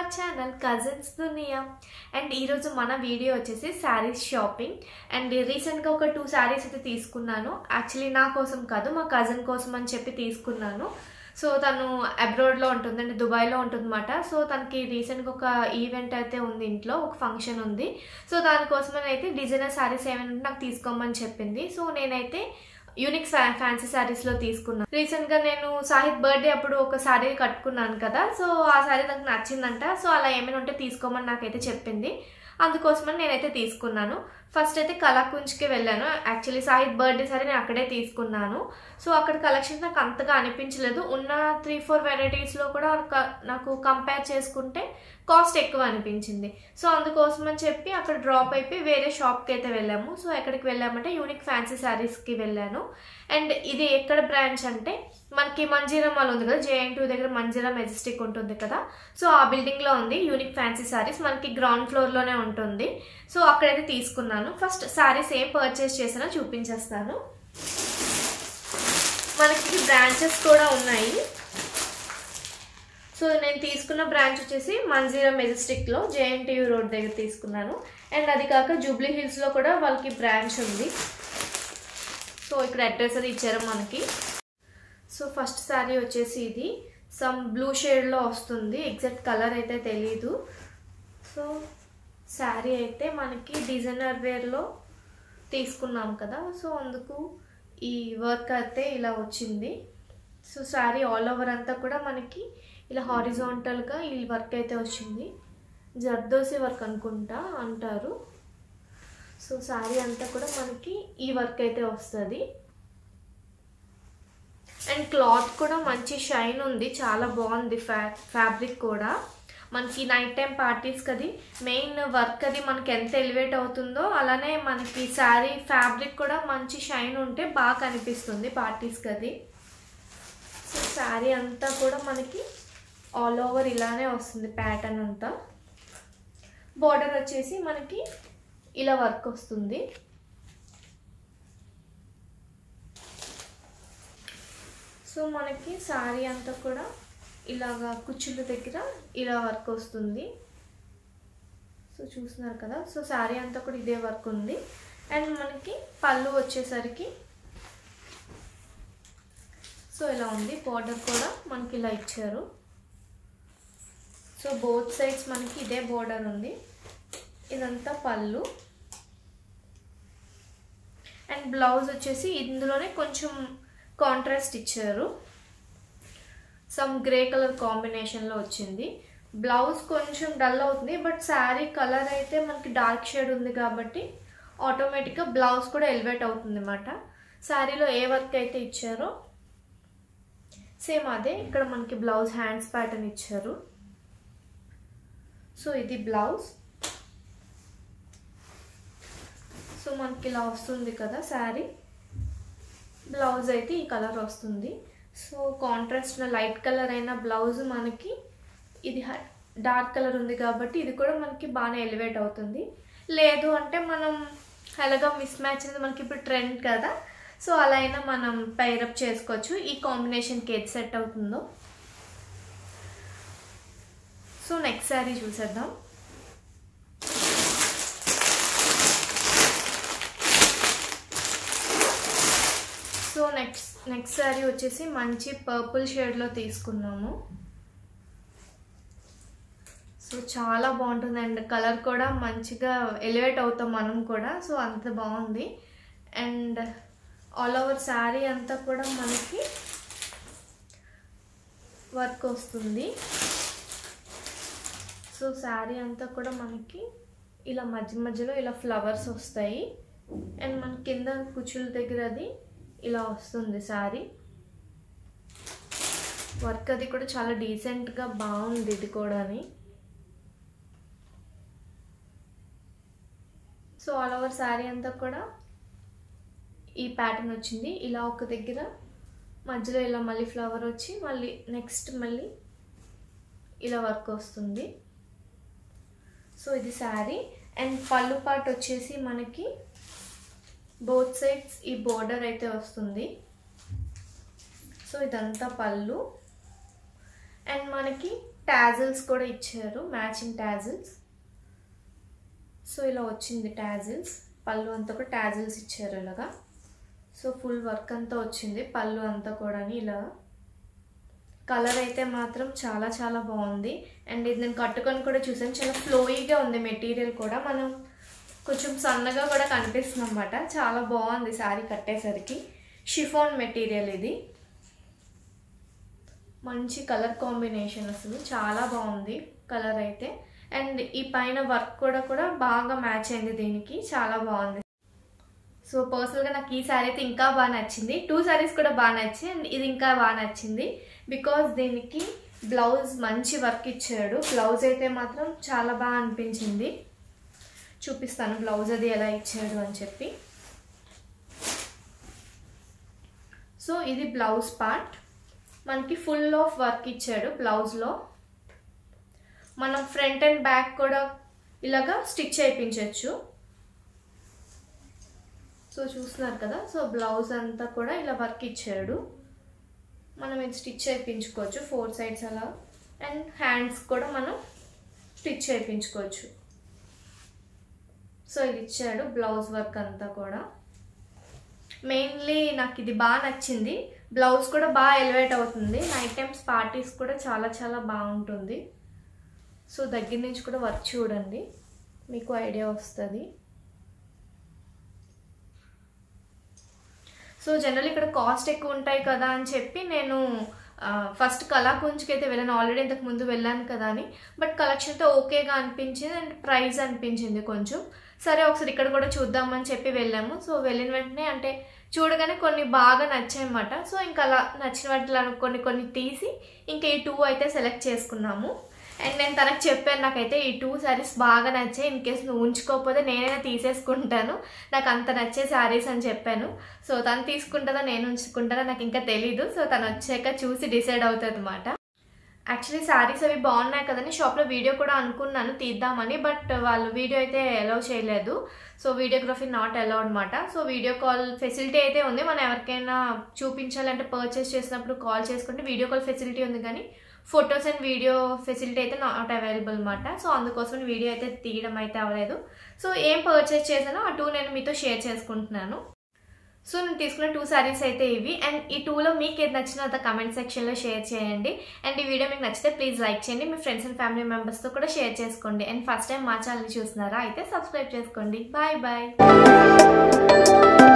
hour channel cousins దునియా and ఈరోజు మన వీడియో వచ్చేసి శారీస్ షాపింగ్ అండ్ రీసెంట్గా ఒక టూ శారీస్ అయితే తీసుకున్నాను యాక్చువల్లీ నా కోసం కాదు మా కజిన్ కోసం అని చెప్పి తీసుకున్నాను సో తను అబ్రాడ్లో ఉంటుంది అంటే దుబాయ్లో ఉంటుందన్నమాట సో తనకి రీసెంట్గా ఒక ఈవెంట్ అయితే ఉంది ఇంట్లో ఒక ఫంక్షన్ ఉంది సో దానికోసమని అయితే డిజైనర్ శారీస్ ఏమైనా ఉంటే నాకు తీసుకోమని చెప్పింది సో నేనైతే యూనిక్ ఫ్యాన్సీ శారీస్లో తీసుకున్నాను రీసెంట్గా నేను సాహిత్ బర్త్డే అప్పుడు ఒక శారీ కట్టుకున్నాను కదా సో ఆ శారీ నాకు నచ్చిందంట సో అలా ఏమైనా ఉంటే తీసుకోమని నాకైతే చెప్పింది అందుకోసమని నేనైతే తీసుకున్నాను ఫస్ట్ అయితే కళాకుంజ్కి వెళ్ళాను యాక్చువల్లీ సాహిత్ బర్త్డే సరే నేను అక్కడే తీసుకున్నాను సో అక్కడ కలెక్షన్ నాకు అంతగా అనిపించలేదు ఉన్న త్రీ ఫోర్ వెరైటీస్లో కూడా క- నాకు కంపేర్ చేసుకుంటే కాస్ట్ ఎక్కువ అనిపించింది సో అందుకోసం అని చెప్పి అక్కడ డ్రాప్ అయిపోయి వేరే షాప్కి అయితే వెళ్ళాము సో ఎక్కడికి వెళ్ళామంటే యూనిక్ ఫ్యాన్సీ శారీస్కి వెళ్ళాను అండ్ ఇది ఎక్కడ బ్రాంచ్ అంటే మనకి మంజీరా మాల్ ఉంది కదా జేఎన్ టూ దగ్గర మంజీరా మెజెస్టిక్ ఉంటుంది కదా సో ఆ బిల్డింగ్లో ఉంది యూనిక్ ఫ్యాన్సీ శారీస్ మనకి గ్రౌండ్ ఫ్లోర్లోనే ఉంటుంది సో అక్కడైతే తీసుకున్నాను ఫస్ట్ శారీస్ ఏం పర్చేస్ చేసినా చూపించేస్తాను మనకి బ్రాంచెస్ కూడా ఉన్నాయి సో నేను తీసుకున్న బ్రాంచ్ వచ్చేసి మంజీరా మెజెస్టిక్లో జేఎన్టీయూ రోడ్ దగ్గర తీసుకున్నాను అండ్ అది కాక జూబ్లీ హిల్స్లో కూడా వాళ్ళకి బ్రాంచ్ ఉంది సో ఇక్కడ అడ్రస్ అది ఇచ్చారు మనకి సో ఫస్ట్ శారీ వచ్చేసి ఇది సమ్ బ్లూ షేడ్లో వస్తుంది ఎగ్జాక్ట్ కలర్ అయితే తెలీదు సో శారీ అయితే మనకి డిజైనర్ వేర్లో తీసుకున్నాం కదా సో అందుకు ఈ వర్క్ అయితే ఇలా వచ్చింది సో శారీ ఆల్ ఓవర్ అంతా కూడా మనకి ఇలా హారిజాంటల్గా ఈ వర్క్ అయితే వచ్చింది జర్దోసి వర్క్ అనుకుంటా అంటారు సో శారీ అంతా కూడా మనకి ఈ వర్క్ అయితే వస్తుంది అండ్ క్లాత్ కూడా మంచి షైన్ ఉంది చాలా బాగుంది ఫ్యా ఫ్యాబ్రిక్ కూడా మనకి నైట్ టైం పార్టీస్కి అది మెయిన్ వర్క్ అది మనకి ఎంత ఎలివేట్ అవుతుందో అలానే మనకి శారీ ఫ్యాబ్రిక్ కూడా మంచి షైన్ ఉంటే బాగా కనిపిస్తుంది పార్టీస్కి అది సో శారీ అంతా కూడా మనకి ఆల్ ఓవర్ ఇలానే వస్తుంది ప్యాటర్న్ అంతా బార్డర్ వచ్చేసి మనకి ఇలా వర్క్ వస్తుంది సో మనకి శారీ అంతా కూడా ఇలాగా కుచ్చుల దగ్గర ఇలా వర్క్ వస్తుంది సో చూస్తున్నారు కదా సో శారీ అంతా కూడా ఇదే వర్క్ ఉంది అండ్ మనకి పళ్ళు వచ్చేసరికి సో ఇలా ఉంది బార్డర్ కూడా మనకి ఇలా ఇచ్చారు సో బోత్ సైడ్స్ మనకి ఇదే బోర్డర్ ఉంది ఇదంతా పళ్ళు అండ్ బ్లౌజ్ వచ్చేసి ఇందులోనే కొంచెం కాంట్రాస్ట్ ఇచ్చారు సమ్ గ్రే కలర్ కాంబినేషన్లో వచ్చింది బ్లౌజ్ కొంచెం డల్ అవుతుంది బట్ శారీ కలర్ అయితే మనకి డార్క్ షేడ్ ఉంది కాబట్టి ఆటోమేటిక్గా బ్లౌజ్ కూడా ఎలివేట్ అవుతుంది అన్నమాట శారీలో ఏ వర్క్ అయితే ఇచ్చారో సేమ్ అదే ఇక్కడ మనకి బ్లౌజ్ హ్యాండ్స్ ప్యాటర్న్ ఇచ్చారు సో ఇది బ్లౌజ్ సో మనకి ఇలా వస్తుంది కదా శారీ బ్లౌజ్ అయితే ఈ కలర్ వస్తుంది సో కాంట్రాస్ట్ లైట్ కలర్ అయిన బ్లౌజ్ మనకి ఇది డార్క్ కలర్ ఉంది కాబట్టి ఇది కూడా మనకి బాగానే ఎలివేట్ అవుతుంది లేదు అంటే మనం అలాగా మిస్ మ్యాచ్ అనేది మనకి ఇప్పుడు ట్రెండ్ కదా సో అలా అయినా మనం పైరప్ చేసుకోవచ్చు ఈ కాంబినేషన్కి ఏది సెట్ అవుతుందో సో నెక్స్ట్ శారీ చూసేద్దాం సో నెక్స్ట్ నెక్స్ట్ శారీ వచ్చేసి మంచి పర్పుల్ షేడ్లో తీసుకున్నాము సో చాలా బాగుంటుంది అండ్ కలర్ కూడా మంచిగా ఎలివేట్ అవుతాం మనం కూడా సో అంత బాగుంది అండ్ ఆల్ ఓవర్ శారీ అంతా కూడా మనకి వర్క్ వస్తుంది సో శారీ అంతా కూడా మనకి ఇలా మధ్య మధ్యలో ఇలా ఫ్లవర్స్ వస్తాయి అండ్ మన కింద కుచుల దగ్గర అది ఇలా వస్తుంది శారీ వర్క్ అది కూడా చాలా డీసెంట్గా బాగుంది ఇది కూడాని సో ఆల్ ఓవర్ శారీ అంతా కూడా ఈ ప్యాటర్న్ వచ్చింది ఇలా ఒక దగ్గర మధ్యలో ఇలా మళ్ళీ ఫ్లవర్ వచ్చి మళ్ళీ నెక్స్ట్ మళ్ళీ ఇలా వర్క్ వస్తుంది సో ఇది శారీ అండ్ పళ్ళు పార్ట్ వచ్చేసి మనకి బోత్ సైడ్స్ ఈ బోర్డర్ అయితే వస్తుంది సో ఇదంతా పళ్ళు అండ్ మనకి టాజిల్స్ కూడా ఇచ్చారు మ్యాచింగ్ టాజిల్స్ సో ఇలా వచ్చింది టాజిల్స్ పళ్ళు అంతా కూడా టాజిల్స్ ఇచ్చారు ఇలాగా సో ఫుల్ వర్క్ అంతా వచ్చింది పళ్ళు అంతా కూడా ఇలా కలర్ అయితే మాత్రం చాలా చాలా బాగుంది అండ్ ఇది నేను కట్టుకొని కూడా చూసాను చాలా ఫ్లోయిగా ఉంది మెటీరియల్ కూడా మనం కొంచెం సన్నగా కూడా కనిపిస్తుంది అనమాట చాలా బాగుంది శారీ కట్టేసరికి షిఫాన్ మెటీరియల్ ఇది మంచి కలర్ కాంబినేషన్ అసలు చాలా బాగుంది కలర్ అయితే అండ్ ఈ పైన వర్క్ కూడా కూడా బాగా మ్యాచ్ అయింది దీనికి చాలా బాగుంది సో పర్సనల్గా నాకు ఈ శారీ అయితే ఇంకా బాగా నచ్చింది టూ శారీస్ కూడా బాగా నచ్చాయి అండ్ ఇది ఇంకా బాగా నచ్చింది బికాజ్ దీనికి బ్లౌజ్ మంచి వర్క్ ఇచ్చాడు బ్లౌజ్ అయితే మాత్రం చాలా బాగా అనిపించింది చూపిస్తాను బ్లౌజ్ అది ఎలా ఇచ్చాడు అని చెప్పి సో ఇది బ్లౌజ్ పార్ట్ మనకి ఫుల్ ఆఫ్ వర్క్ ఇచ్చాడు బ్లౌజ్లో మనం ఫ్రంట్ అండ్ బ్యాక్ కూడా ఇలాగా స్టిచ్ చేయించవచ్చు సో చూస్తున్నారు కదా సో బ్లౌజ్ అంతా కూడా ఇలా వర్క్ ఇచ్చాడు మనం ఇది స్టిచ్ చేయించుకోవచ్చు ఫోర్ సైడ్స్ అలా అండ్ హ్యాండ్స్ కూడా మనం స్టిచ్ చేయించుకోవచ్చు సో ఇది ఇచ్చాడు బ్లౌజ్ వర్క్ అంతా కూడా మెయిన్లీ నాకు ఇది బాగా నచ్చింది బ్లౌజ్ కూడా బాగా ఎలివేట్ అవుతుంది నైట్ టైమ్స్ పార్టీస్ కూడా చాలా చాలా బాగుంటుంది సో దగ్గర నుంచి కూడా వర్క్ చూడండి మీకు ఐడియా వస్తుంది సో జనరల్ ఇక్కడ కాస్ట్ ఎక్కువ ఉంటాయి కదా అని చెప్పి నేను ఫస్ట్ కళాకుంజ్కి అయితే వెళ్ళాను ఆల్రెడీ ఇంతకు ముందు వెళ్ళాను కదా అని బట్ కలెక్షన్ అయితే ఓకేగా అనిపించింది అండ్ ప్రైస్ అనిపించింది కొంచెం సరే ఒకసారి ఇక్కడ కూడా చూద్దామని చెప్పి వెళ్ళాము సో వెళ్ళిన వెంటనే అంటే చూడగానే కొన్ని బాగా నచ్చాయన్నమాట సో ఇంకా అలా నచ్చిన వాటిలో కొన్ని కొన్ని తీసి ఇంకా ఈ టూ అయితే సెలెక్ట్ చేసుకున్నాము అండ్ నేను తనకు చెప్పాను నాకైతే ఈ టూ శారీస్ బాగా నచ్చాయి ఇన్ కేస్ నువ్వు ఉంచుకోకపోతే నేనైనా తీసేసుకుంటాను నాకు అంత నచ్చే శారీస్ అని చెప్పాను సో తను తీసుకుంటుందా నేను ఉంచుకుంటానా నాకు ఇంకా తెలీదు సో తను వచ్చాక చూసి డిసైడ్ అవుతుంది అనమాట యాక్చువల్లీ శారీస్ అవి బాగున్నాయి కదని షాప్లో వీడియో కూడా అనుకున్నాను తీద్దామని బట్ వాళ్ళు వీడియో అయితే అలౌ చేయలేదు సో వీడియోగ్రఫీ నాట్ అలౌ అనమాట సో వీడియో కాల్ ఫెసిలిటీ అయితే ఉంది మనం ఎవరికైనా చూపించాలంటే పర్చేస్ చేసినప్పుడు కాల్ చేసుకుంటే వీడియో కాల్ ఫెసిలిటీ ఉంది కానీ ఫొటోస్ అండ్ వీడియో ఫెసిలిటీ అయితే నాట్ అవైలబుల్ అనమాట సో అందుకోసం వీడియో అయితే తీయడం అయితే అవ్వలేదు సో ఏం పర్చేస్ చేశానో ఆ టూ నేను మీతో షేర్ చేసుకుంటున్నాను సో నేను తీసుకున్న టూ శారీస్ అయితే ఇవి అండ్ ఈ టూలో మీకు ఏది నచ్చినా అది కమెంట్ సెక్షన్లో షేర్ చేయండి అండ్ ఈ వీడియో మీకు నచ్చితే ప్లీజ్ లైక్ చేయండి మీ ఫ్రెండ్స్ అండ్ ఫ్యామిలీ మెంబర్స్తో కూడా షేర్ చేసుకోండి అండ్ ఫస్ట్ టైం మా ఛానల్ చూస్తున్నారా అయితే సబ్స్క్రైబ్ చేసుకోండి బాయ్ బాయ్